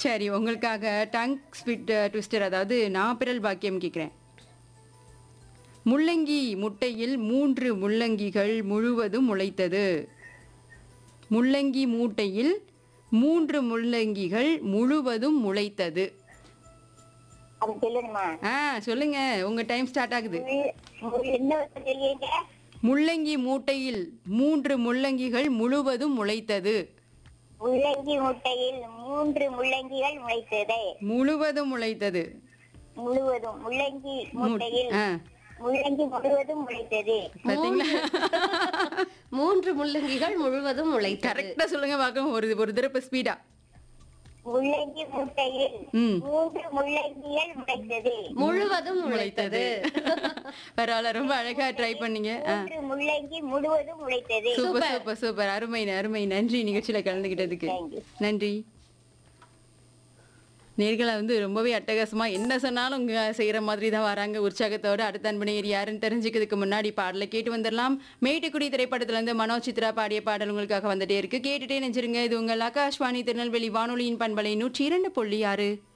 சரி உங்களுக்காக tongue split twister அதாவது நாப்பிரல் பாக்கியம் கேட்குறேன் முள்ளங்கி முட்டையில் மூன்று முள்ளங்கிகள் முழுவதும் முளைத்தது முள்ளங்கி மூட்டையில் மூன்று முள்ளங்கிகள் முழுவதும் முளைத்தது அது சொல்லணுமா ஆ சொல்லுங்க உங்க டைம் ஸ்டார்ட் ஆகுது முள்- முள் என்ன சொல்லிருங்க முள்ளங்கி மூட்டையில் மூன்று முள்ளங்கிகள் முழுவதும் முளைத்தது முள்ளங்கி முட்டையில் மூன்று முள்ளங்கிகள் முளைத்தது முழுவதும் முளைத்தது முழுவதும் முள்ளங்கி முட்டையில் ஆ முள்ளங்கி முழுவதும் முளைத்தது பாத்தீங்களா மூன்று முள்ளங்கிகள் முழுவதும் முளைத்தது கரெக்டா சொல்லுங்க பார்க்கலாம் ஒரு ஒரு தடவை ஸ்பீடா முள்ளங்கி முட்டையில் ம் மூன்று முள்ளங்கிகள் முளைத்தது முழுவதும் முளைத்தது பரவாயில்ல ரொம்ப அழகா ட்ரை பண்ணீங்க ஆ. மூன்று முள்ளங்கி முழுவதும் முளைத்தது சூப்பர் சூப்பர் சூப்பர் அருமை அருமை நன்றி நிகழ்ச்சியில கலந்துகிட்டதுக்கு Thank you. நன்றி நேர்களை வந்து ரொம்பவே அட்டகாசமா என்ன சொன்னாலும் இங்க செய்யற மாதிரி தான் வராங்க உற்சாகத்தோட அடுத்த அன்பனையர் யாருன்னு தெரிஞ்சுக்கிறதுக்கு முன்னாடி பாடலை கேட்டு வந்துடலாம் மேட்டுக்குடி திரைப்படத்துல இருந்து மனோ சித்ரா பாடிய பாடல் உங்களுக்காக வந்துட்டே இருக்கு கேட்டுட்டே நெஞ்சிருங்க இது உங்கள் ஆகாஷ்வாணி திருநெல்வேலி வானொலியின் பண்பலை நூற்றி இரண்டு புள்ளி ஆறு